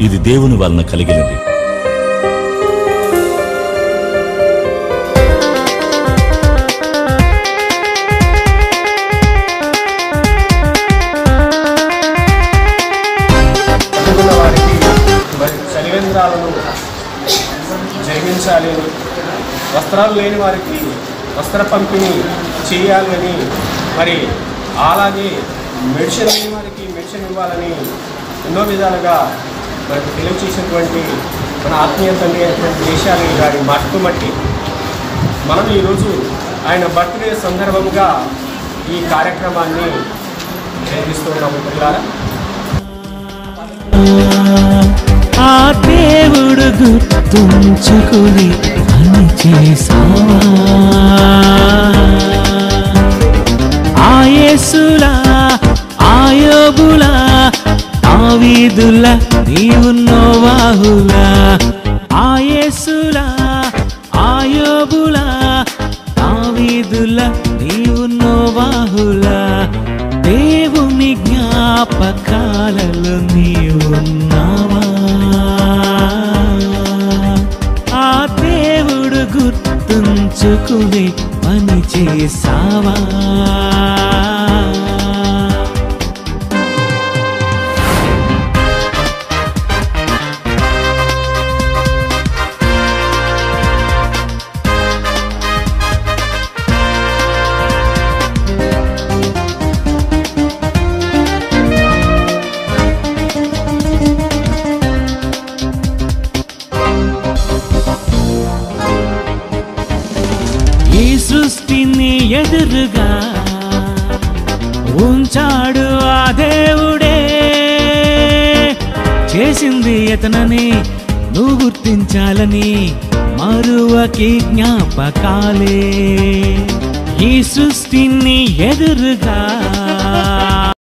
ఇది దేవుని వలన కలిగినది అందుకున్న వారికి మరి చలివేంద్రాలను జరిగించాలి అని వస్త్రాలు లేని వారికి వస్త్ర పంపిణీ చేయాలి అని మరి అలాగే మెడిసిన్ లేని వారికి మెడిసిన్ ఇవ్వాలని ఎన్నో విధాలుగా మనకు తెలియచేసినటువంటి మన ఆత్మీయ తండ్రి అయినటువంటి దేశాలు గారి మట్టుకు మట్టి మనం ఈరోజు ఆయన బర్త్డే సందర్భంగా ఈ కార్యక్రమాన్ని జరిగిస్తున్నాము పిల్లారా ఆ దేవుడు గుర్తుంచుకుని అని చేసావా ఆయేసులా ఆయోబులా ఆవీదులా నీవున్నోవాహులా ఆయేసులా ఆయోబులా ఆవీదులా నీవున్నోవాహులా దేవుని జ్ఞాపకాలలో నీవున్నావా ఆ దేవుడు గుర్తుంచుకుని పని చేసావా ఈ సృష్టిని ఎదురుగా ఉంచాడు ఆ దేవుడే చేసింది ఇతనని నువ్వు గుర్తించాలని మరువకి జ్ఞాపకాలే ఈ సృష్టిని ఎదురుగా